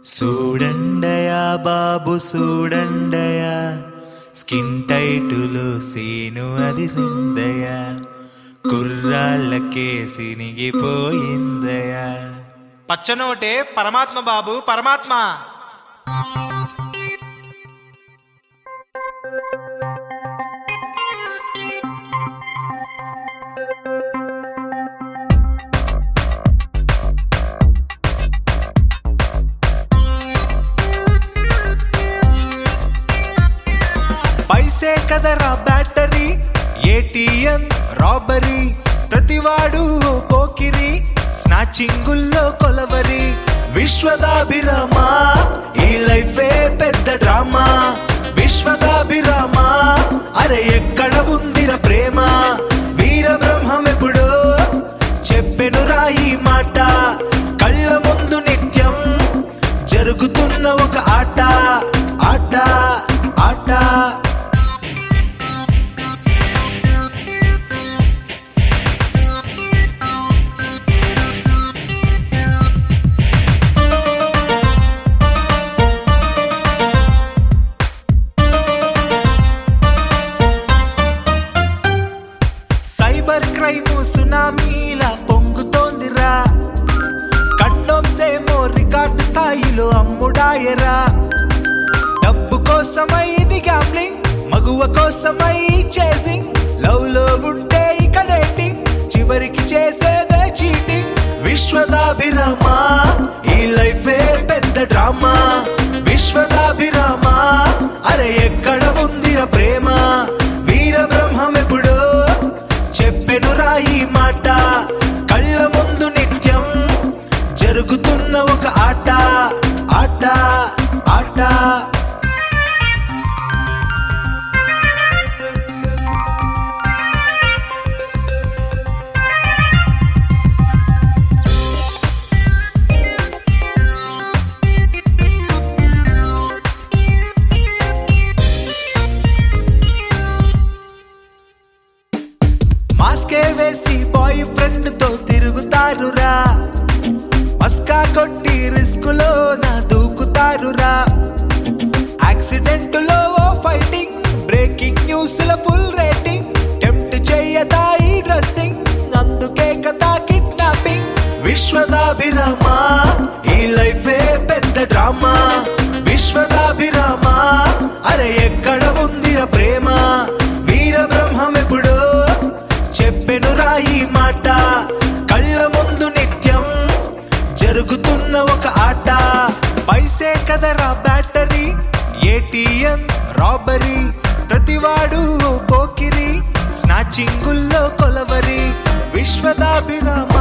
చూడండయా బాబు చూడండయా skin టైటులు scene అది రిందయా కుర్రాళ్ళకే సినిగిపోయిందయా పచ్చనోటే పరమాత్మ బాబు పరమాత్మ పైసే కదరా బ్యాటరీ ఏటీఎం రాబరీ ప్రతివాడు ఓ పోకిరి స్నాచింగుల్లో కొలవరి విశ్వదాభిరామా ఈ లైఫే పెద్ద డ్రామా విశ్వదాభిరామా అరే ఎక్కడ ఉందిర ప్రేమ వీర బ్రహ్మం ఎప్పుడో చెప్పెను రాయి మాట కళ్ళ ముందు నిత్యం జరుగుతున్న ఒక ఆట ఆట ఆట సైబర్ క్రైమ్ సునామీలా పొంగుతోందిరా కండోమ్సేమో రికార్డు స్థాయిలో అమ్ముడాయరా డబ్బు కోసమై ఇది గ్యాంబ్లింగ్ మగువ కోసమై చేసింగ్ లవ్ లో ఉంటే ఇక డేటింగ్ చివరికి చేసేదే చీటింగ్ విశ్వదాభిరామా ఈ లైఫే పెద్ద డ్రామా విశ్వదాభిరామా అరే ఎక్కడ ఉందిర ప్రేమ వీర బ్రహ్మం ఎప్పుడో చెప్పెను రాయి మాట కళ్ళ ముందు నిత్యం జరుగుతున్న ఒక ఆట ఆట ఆట మాస్కే వేసి బాయ్ ఫ్రెండ్ తో తిరుగుతారురా మస్కా కొట్టి రిస్క్ లో నా దూకుతారురా యాక్సిడెంట్ లో ఓ ఫైటింగ్ బ్రేకింగ్ న్యూస్ లో ఫుల్ రేటింగ్ టెంప్ట్ చేయదా ఈ డ్రెస్సింగ్ అందుకే కదా కిడ్నాపింగ్ విశ్వదాభిరామా ఈ లైఫే పెద్ద డ్రామా విశ్వదాభిరామా అరే ఎక్కడ ఉందిర ప్రేమ వీర బ్రహ్మం ఎప్పుడో చెప్పెను రాయి మాట కళ్ళ ముందు నిత్యం జరుగుతున్న ఒక ఆట పైసే కదరా బ్యాటరీ ఏటీఎం రాబరీ ప్రతివాడు ఓ పోకిరి స్నాచింగుల్లో కొలవరి విశ్వదాభిరామ